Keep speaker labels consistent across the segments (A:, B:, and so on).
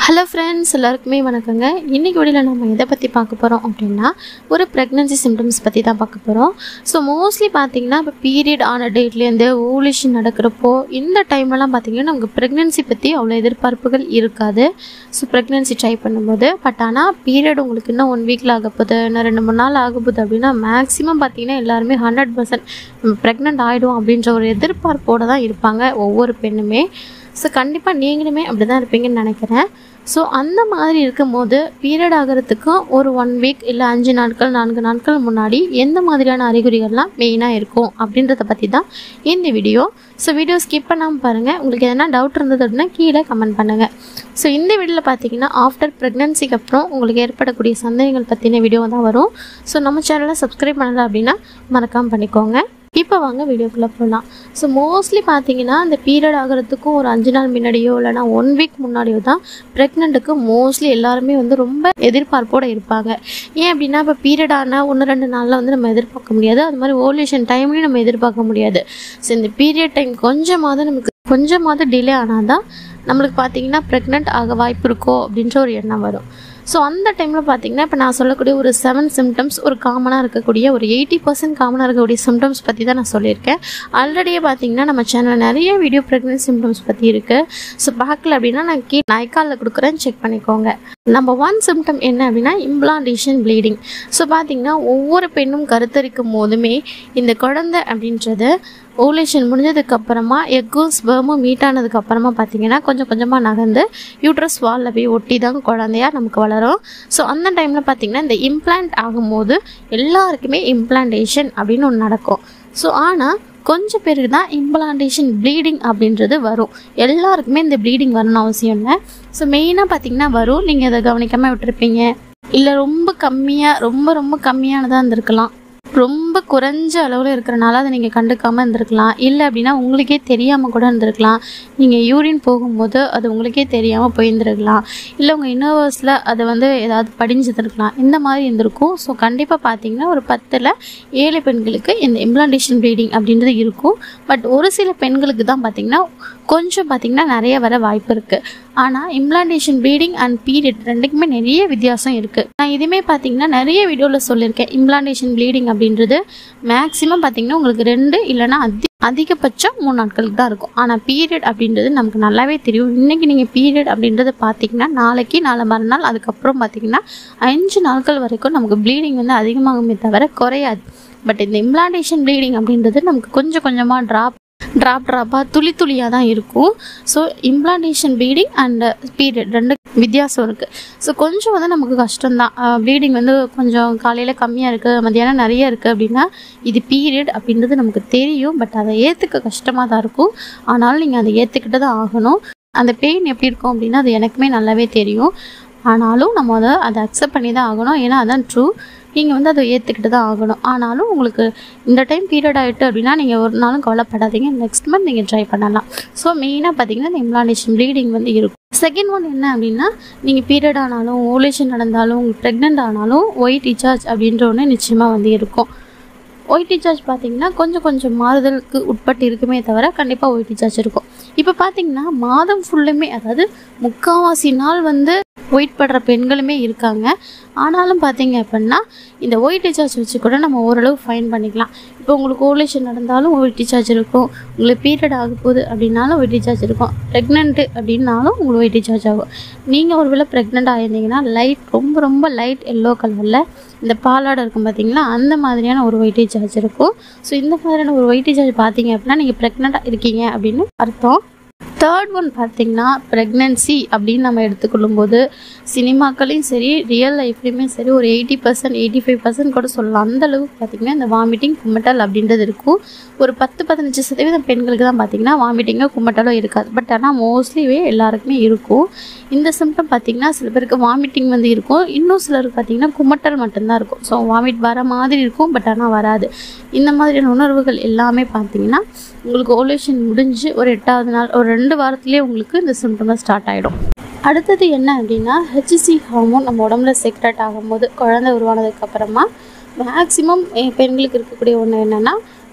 A: hello friends எல்லாருக்குமே வணக்கங்க இன்றைக்கி வீடியோவில் நம்ம எதை பற்றி பார்க்க போகிறோம் அப்படின்னா ஒரு ப்ரெக்னன்சி சிம்டம்ஸ் பற்றி தான் பார்க்க போகிறோம் ஸோ மோஸ்ட்லி பார்த்தீங்கன்னா இப்போ பீரியட் ஆன டேட்லேருந்து ஓவலேஷன் நடக்கிறப்போ இந்த டைம்லலாம் பார்த்தீங்கன்னா நமக்கு ப்ரெக்னன்சி பற்றி அவ்வளோ எதிர்பார்ப்புகள் இருக்காது ஸோ ப்ரெக்னன்சி ட்ரை பண்ணும்போது பட் ஆனால் பீரியட் உங்களுக்கு இன்னும் ஒன் வீக்கில் ஆக போகுது இன்னும் ரெண்டு மூணு நாள் ஆக போகுது அப்படின்னா மேக்ஸிமம் பார்த்தீங்கன்னா எல்லாருமே ஹண்ட்ரட் பர்சன்ட் நம்ம ப்ரெக்னென்ட் ஆகிடும் அப்படின்ற ஒரு எதிர்பார்ப்போடு தான் இருப்பாங்க ஒவ்வொரு பெண்ணுமே ஸோ கண்டிப்பாக நீங்களுமே அப்படி தான் இருப்பீங்கன்னு நினைக்கிறேன் ஸோ அந்த மாதிரி இருக்கும்போது பீரியட் ஆகிறதுக்கும் ஒரு ஒன் வீக் இல்லை அஞ்சு நாட்கள் நான்கு நாட்கள் முன்னாடி எந்த மாதிரியான அறிகுறிகள்லாம் மெயினாக இருக்கும் அப்படின்றத பற்றி தான் இந்த வீடியோ ஸோ வீடியோ ஸ்கிப் பண்ணாமல் பாருங்கள் உங்களுக்கு எதனா டவுட் இருந்தது அப்படின்னா கீழே கமெண்ட் பண்ணுங்கள் ஸோ இந்த வீடியோவில் பார்த்தீங்கன்னா ஆஃப்டர் ப்ரெக்னன்சிக்கு அப்புறம் உங்களுக்கு ஏற்படக்கூடிய சந்தேகங்கள் பற்றின வீடியோ தான் வரும் ஸோ நம்ம சேனலை சப்ஸ்கிரைப் பண்ணலை அப்படின்னா மறக்காமல் பண்ணிக்கோங்க இப்போ வாங்க வீடியோக்குள்ளே போகலாம் ஸோ மோஸ்ட்லி பார்த்தீங்கன்னா அந்த பீரியட் ஆகிறதுக்கும் ஒரு அஞ்சு நாள் முன்னாடியோ இல்லைனா ஒன் வீக் முன்னாடியோ தான் ப்ரெக்னெண்ட்டுக்கு மோஸ்ட்லி எல்லாருமே வந்து ரொம்ப எதிர்பார்ப்போடு இருப்பாங்க ஏன் அப்படின்னா இப்போ பீரியட் ஆனால் ஒன்று ரெண்டு நாளில் வந்து நம்ம எதிர்பார்க்க முடியாது அது மாதிரி ஓவலேஷன் டைம்லையும் நம்ம எதிர்பார்க்க முடியாது ஸோ இந்த பீரியட் டைம் கொஞ்சமாவது நமக்கு கொஞ்சமாவது டிலே ஆனால் தான் நம்மளுக்கு பார்த்தீங்கன்னா ப்ரெக்னென்ட் ஆக வாய்ப்பு இருக்கோ அப்படின்ற ஒரு எண்ணம் வரும் ஸோ அந்த டைமில் பார்த்தீங்கன்னா இப்போ நான் சொல்லக்கூடிய ஒரு செவன் சிம்டம்ஸ் ஒரு காமனாக இருக்கக்கூடிய ஒரு எயிட்டி பர்சன்ட் காமனாக இருக்கக்கூடிய சிம்டம்ஸ் பற்றி தான் நான் சொல்லியிருக்கேன் ஆல்ரெடியே பார்த்தீங்கன்னா நம்ம சேனலில் நிறைய வீடியோ ப்ரெக்னன்சி சிம்டம்ஸ் பற்றி இருக்குது ஸோ பார்க்கல அப்படின்னா நான் கீ ஐக்காலில் கொடுக்குறேன் செக் பண்ணிக்கோங்க நம்பர் ஒன் சிம்டம் என்ன அப்படின்னா இம்ப்ளான்டேஷன் ப்ளீடிங் ஸோ பார்த்தீங்கன்னா ஒவ்வொரு பெண்ணும் கருத்தரிக்கும் போதுமே இந்த குழந்தை அப்படின்றது ஓவலேஷன் முடிஞ்சதுக்கு அப்புறமா எக்கும் ஸ்பெர்மும் மீட் ஆனதுக்கு அப்புறமா பார்த்தீங்கன்னா கொஞ்சம் கொஞ்சமாக நகர்ந்து யூட்ரஸ் வாலில் போய் ஒட்டி தான் குழந்தையா நமக்கு வளரும் ஸோ அந்த டைமில் பார்த்தீங்கன்னா இந்த இம்ப்ளான்ட் ஆகும்போது எல்லாருக்குமே இம்ப்ளான்டேஷன் அப்படின்னு ஒன்று நடக்கும் ஸோ ஆனால் கொஞ்சம் பேருக்கு தான் இம்ப்ளான்டேஷன் ப்ளீடிங் அப்படின்றது வரும் எல்லாருக்குமே இந்த ப்ளீடிங் வரணும்னு அவசியம் இல்லை ஸோ மெயினாக பார்த்தீங்கன்னா வரும் நீங்கள் அதை கவனிக்காமல் விட்டுருப்பீங்க இல்லை ரொம்ப கம்மியாக ரொம்ப ரொம்ப கம்மியானதாக இருந்திருக்கலாம் ரொம்ப குறைஞ்ச அளவில் இருக்கிறனால அதை நீங்கள் கண்டுக்காமல் இருந்திருக்கலாம் இல்லை அப்படின்னா உங்களுக்கே தெரியாமல் கூட இருந்திருக்கலாம் நீங்கள் யூரின் போகும்போது அது உங்களுக்கே தெரியாமல் போயிருந்துருக்கலாம் இல்லை உங்கள் இன்னோவர்ஸில் அதை வந்து ஏதாவது படிஞ்சிருந்துருக்கலாம் இந்த மாதிரி இருந்திருக்கும் ஸோ கண்டிப்பாக பார்த்தீங்கன்னா ஒரு பத்தில் ஏழு பெண்களுக்கு இந்த இம்ப்ளான்டேஷன் ப்ளீடிங் அப்படின்றது இருக்கும் பட் ஒரு சில பெண்களுக்கு தான் பார்த்தீங்கன்னா கொஞ்சம் பார்த்திங்கன்னா நிறைய வர வாய்ப்பு இருக்குது ஆனால் இம்ப்ளான்டேஷன் ப்ளீடிங் அண்ட் பீரியட் ரெண்டுக்குமே நிறைய வித்தியாசம் இருக்குது நான் இதுவுமே பார்த்தீங்கன்னா நிறைய வீடியோவில் சொல்லியிருக்கேன் இம்ப்ளான்டேஷன் ப்ளீடிங் அப்படின்றது மேக்ஸிமம் பார்த்தீங்கன்னா உங்களுக்கு ரெண்டு இல்லைனா அதி அதிகபட்சம் மூணு நாட்களுக்கு தான் இருக்கும் ஆனால் பீரியட் அப்படின்றது நமக்கு நல்லாவே தெரியும் இன்றைக்கி நீங்கள் பீரியட் அப்படின்றத பார்த்தீங்கன்னா நாளைக்கு நாளை மறுநாள் அதுக்கப்புறம் பார்த்தீங்கன்னா அஞ்சு நாட்கள் வரைக்கும் நமக்கு ப்ளீடிங் வந்து அதிகமாகுமே தவிர குறையாது பட் இந்த இம்ப்ளான்டேஷன் ப்ளீடிங் அப்படின்றது நமக்கு கொஞ்சம் கொஞ்சமாக ட்ராப் ட்ராப் ட்ராப்பாக துளி துளியாக தான் இருக்கும் so implantation bleeding and period ரெண்டு வித்தியாசம் இருக்குது ஸோ கொஞ்சம் வந்து நமக்கு கஷ்டம்தான் ப்ளீடிங் வந்து கொஞ்சம் காலையில் கம்மியாக இருக்குது மத்தியானம் நிறைய இருக்குது அப்படின்னா இது பீரியட் அப்படின்றது நமக்கு தெரியும் பட் அதை ஏற்றுக்க கஷ்டமாக தான் இருக்கும் ஆனாலும் நீங்கள் அதை ஏற்றுக்கிட்டு தான் ஆகணும் அந்த பெயின் எப்படி இருக்கும் அப்படின்னா அது எனக்குமே நல்லாவே தெரியும் ஆனாலும் நம்ம அதை அதை அக்செப்ட் பண்ணி தான் ஆகணும் ஏன்னா அதான் ட்ரூ நீங்கள் வந்து அதை ஏற்றுக்கிட்டு தான் ஆகணும் ஆனாலும் உங்களுக்கு இந்த டைம் பீரியட் ஆகிட்டு அப்படின்னா நீங்கள் ஒரு நாளும் கவலைப்படாதீங்க நெக்ஸ்ட் மந்த் நீங்கள் ட்ரை பண்ணலாம் ஸோ மெயினாக பார்த்தீங்கன்னா இந்த இம்ப்ளான்டேஷன் ப்ளீடிங் வந்து இருக்கும் செகண்ட் ஒன் என்ன அப்படின்னா நீங்கள் பீரியட் ஆனாலும் ஓலேஷன் நடந்தாலும் உங்களுக்கு ப்ரெக்னென்ட் ஆனாலும் ஒயிட் டிசார்ஜ் அப்படின்ற ஒன்று நிச்சயமாக வந்து இருக்கும் ஒயிட் டிசார்ஜ் பார்த்தீங்கன்னா கொஞ்சம் கொஞ்சம் மாறுதலுக்கு உட்பட்டு இருக்குமே தவிர கண்டிப்பாக ஒயிட் டிசார்ஜ் இருக்கும் இப்போ பார்த்தீங்கன்னா மாதம் ஃபுல்லுமே அதாவது முக்கால்வாசி நாள் வந்து ஒயிட் படுற பெண்களுமே இருக்காங்க ஆனாலும் பார்த்தீங்க அப்படின்னா இந்த ஒயிட் டிசார்ஜ் வச்சு கூட நம்ம ஓரளவு ஃபைன் பண்ணிக்கலாம் இப்போ உங்களுக்கு ஓவலேஷன் நடந்தாலும் ஒயிட் டிசார்ஜ் இருக்கும் உங்களுக்கு பீரியட் ஆக போகுது அப்படின்னாலும் ஒயிட் டிசார்ஜ் இருக்கும் ப்ரெக்னென்ட்டு அப்படின்னாலும் உங்களுக்கு ஒயிட் டிசார்ஜ் ஆகும் நீங்கள் ஒரு வேளை ப்ரெக்னென்ட் ஆகியிருந்தீங்கன்னா லைட் ரொம்ப ரொம்ப லைட் எல்லோ கலரில் இந்த பாலாடை இருக்கும் பார்த்தீங்களா அந்த மாதிரியான ஒரு ஒயிட் டிசார்ஜ் இருக்கும் ஸோ இந்த மாதிரியான ஒரு ஒயிட் டிசார்ஜ் பார்த்தீங்க அப்படின்னா நீங்கள் ப்ரெக்னெண்ட்டாக இருக்கீங்க அப்படின்னு அர்த்தம் தேர்ட் ஒன் பார்த்திங்கன்னா ப்ரெக்னென்சி அப்படின்னு நம்ம எடுத்துக்கொள்ளும் போது சினிமாக்களையும் சரி ரியல் லைஃப்லேயுமே சரி ஒரு eighty percent eighty five percent கூட சொல்லலாம் அந்த அளவுக்கு பார்த்திங்கன்னா இந்த வாமிட்டிங் கும்மட்டல் அப்படின்றது இருக்கும் ஒரு பத்து பதினஞ்சு சதவீதம் பெண்களுக்கு தான் பார்த்திங்கன்னா வாமிட்டிங்கோ கும்மட்டலோ இருக்காது பட் ஆனால் மோஸ்ட்லிவே எல்லாருக்குமே இருக்கும் இந்த சிம்டம் பார்த்திங்கன்னா சில பேருக்கு வாமிட்டிங் வந்து இருக்கும் இன்னும் சிலருக்கு பார்த்திங்கன்னா கும்மட்டல் மட்டும்தான் இருக்கும் ஸோ வாமிட் வர மாதிரி இருக்கும் பட் ஆனால் வராது இந்த மாதிரியான உணர்வுகள் எல்லாமே பார்த்திங்கன்னா உங்களுக்கு ஓலேஷன் முடிஞ்சு ஒரு எட்டாவது நாள் ஒரு ரெண்டு வாரத்துலேயே உங்களுக்கு இந்த சிம்டம்ஸ் ஸ்டார்ட் ஆகிடும் அடுத்தது என்ன அப்படின்னா ஹெச்சிசி ஹார்மோன் நம்ம உடம்புல செக்ரெட் ஆகும்போது குழந்தை உருவானதுக்கு அப்புறமா மேக்ஸிமம் பெண்களுக்கு இருக்கக்கூடிய ஒன்று என்னென்னா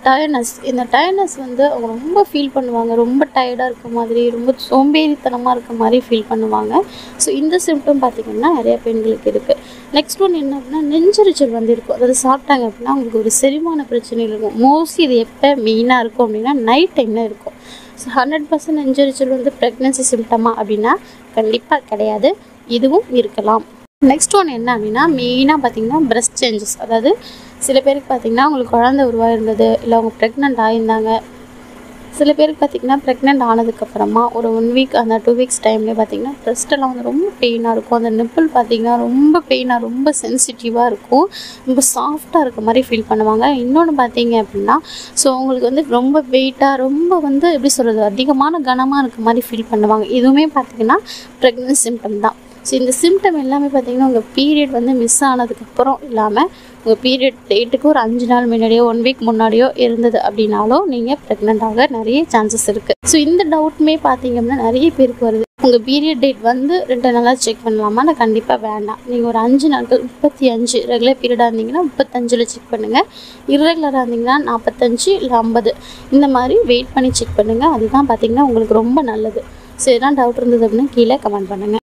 A: டயர்னஸ் இந்த டயர்னஸ் வந்து அவங்க ரொம்ப ஃபீல் பண்ணுவாங்க ரொம்ப டயர்டாக இருக்க மாதிரி ரொம்ப சோம்பேறித்தனமாக இருக்க மாதிரி ஃபீல் பண்ணுவாங்க ஸோ இந்த சிம்டம் பார்த்திங்கன்னா நிறைய பெண்களுக்கு இருக்குது நெக்ஸ்ட் ஒன் என்ன அப்படின்னா நெஞ்சரிச்சல் வந்து இருக்கும் அதாவது சாப்பிட்டாங்க அப்படின்னா அவங்களுக்கு ஒரு செரிமான பிரச்சனை இருக்கும் மோஸ்ட்லி இது எப்போ மெயினாக இருக்கும் அப்படின்னா நைட் டைமில் இருக்கும் ஸோ ஹண்ட்ரட் பர்சன்ட் நெஞ்சரிச்சல் வந்து ப்ரெக்னென்சி சிம்டமா அப்படின்னா கண்டிப்பாக கிடையாது இதுவும் இருக்கலாம் நெக்ஸ்ட் ஒன் என்ன அப்படின்னா மெயினாக பார்த்தீங்கன்னா பிரஸ்ட் சேஞ்சஸ் அதாவது சில பேருக்கு பார்த்தீங்கன்னா அவங்களுக்கு குழந்தை உருவாயிருந்தது இல்லை அவங்க ப்ரெக்னென்ட் ஆயிருந்தாங்க சில பேருக்கு பார்த்திங்கன்னா ப்ரெக்னென்ட் ஆனதுக்கப்புறமா ஒரு ஒன் வீக் அந்த டூ வீக்ஸ் டைம்லேயே பார்த்திங்கன்னா ப்ரெஸ்ட்டெல்லாம் வந்து ரொம்ப பெயினாக இருக்கும் அந்த நிப்பிள் பார்த்திங்கன்னா ரொம்ப பெயினாக ரொம்ப சென்சிட்டிவாக இருக்கும் ரொம்ப சாஃப்டாக இருக்க மாதிரி ஃபீல் பண்ணுவாங்க இன்னொன்று பார்த்தீங்க அப்படின்னா ஸோ அவங்களுக்கு வந்து ரொம்ப வெயிட்டாக ரொம்ப வந்து எப்படி சொல்கிறது அதிகமான கனமாக இருக்க மாதிரி ஃபீல் பண்ணுவாங்க இதுவுமே பார்த்திங்கன்னா ப்ரெக்னென்ட் சிம்டம் தான் ஸோ இந்த சிம்டம் எல்லாமே பார்த்திங்கன்னா உங்கள் பீரியட் வந்து மிஸ் ஆனதுக்கப்புறம் இல்லாமல் உங்கள் பீரியட் டேட்டுக்கு ஒரு அஞ்சு நாள் முன்னாடியோ ஒன் வீக் முன்னாடியோ இருந்தது அப்படின்னாலும் நீங்கள் ப்ரெக்னென்ட் ஆக நிறைய சான்சஸ் இருக்குது ஸோ இந்த டவுட்டுமே பார்த்தீங்க அப்படின்னா நிறைய பேருக்கு வருது உங்கள் பீரியட் டேட் வந்து ரெண்டு நாளாக செக் பண்ணலாமா நான் கண்டிப்பாக வேண்டாம் நீங்கள் ஒரு அஞ்சு நாட்கள் முப்பத்தி அஞ்சு ரெகுலர் பீரியடாக இருந்தீங்கன்னா முப்பத்தஞ்சில் செக் பண்ணுங்கள் இர்ரெகுலராக இருந்தீங்கன்னா நாற்பத்தஞ்சு இல்லை ஐம்பது இந்த மாதிரி வெயிட் பண்ணி செக் பண்ணுங்கள் அதுதான் பார்த்தீங்கன்னா உங்களுக்கு ரொம்ப நல்லது ஸோ எதனா டவுட் இருந்தது அப்படின்னா கீழே கமெண்ட் பண்ணுங்கள்